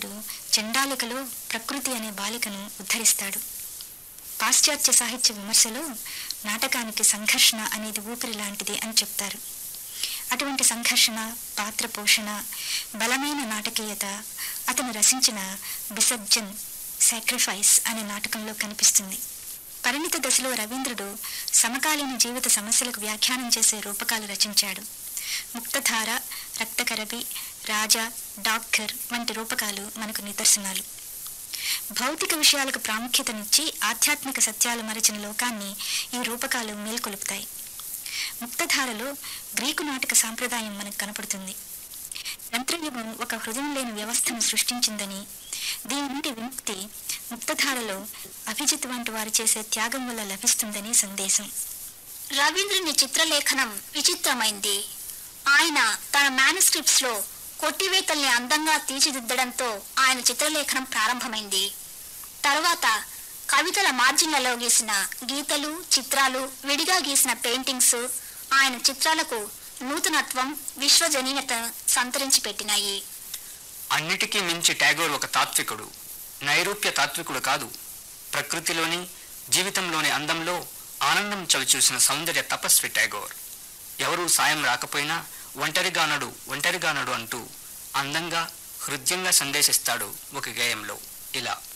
అతడు చండాలికలో ప్రకృతి అనే బాలికను ఉద్ధరిస్తాడు పాశ్చాత్య సాహిత్య విమర్శలో నాటకానికి సంఘర్షణ అనేది ఊపిరి లాంటిది అని చెప్తారు అటువంటి సంఘర్షణ పాత్ర పోషణ బలమైన నాటకీయత అతను రచించిన విసర్జన్ సాక్రిఫైస్ అనే నాటకంలో కనిపిస్తుంది పరిణిత దశలో రవీంద్రుడు సమకాలీన జీవిత సమస్యలకు వ్యాఖ్యానం చేసే రూపకాలు రచించాడు ముక్తధార రక్తకరబి రాజా డాక్కర్ వంటి రూపకాలు మనకు నిదర్శనాలు భౌతిక విషయాలకు ప్రాముఖ్యతనిచ్చి ఆధ్యాత్మిక సత్యాలు మరచిన లోకాన్ని ఈ రూపకాలు మేల్కొలుపుతాయి ముక్తధారలో గ్రీకు నాటక సాంప్రదాయం మనకు కనపడుతుంది యంత్రయుగం ఒక హృదయం లేని వ్యవస్థను సృష్టించిందని దీని నుండి విముక్తి ముక్తధారలో అభిజిత్ వంటి వారు చేసే త్యాగం వల్ల లభిస్తుందని సందేశం రవీంద్రుని చిత్రలేఖనం విచిత్రమైంది ఆయన తన మేనుస్క్రిప్ట్స్ లో కొట్టివేతల్ని అందంగా తీర్చిదిద్దడంతో ఆయన చిత్రలేఖనం ప్రారంభమైంది తరువాత కవితల మార్జిన్లలో గీసిన గీతలు చిత్రాలు విడిగా గీసిన పెయింటింగ్స్ ఆయన చిత్రాలకు నూతనత్వం విశ్వజనీయత సంతరించి పెట్టినాయి అన్నిటికీ మించి ట్యాగోర్ ఒక తాత్వికుడు నైరూప్య తాత్వికుడు కాదు ప్రకృతిలోని జీవితంలోని అందంలో ఆనందం చవిచూసిన సౌందర్య తపస్వి ట్యాగోర్ ఎవరూ సాయం రాకపోయినా ఒంటరిగానడు ఒంటరిగానడు అంటూ అందంగా హృదయంగా సందేశిస్తాడు ఒక గేయంలో ఇలా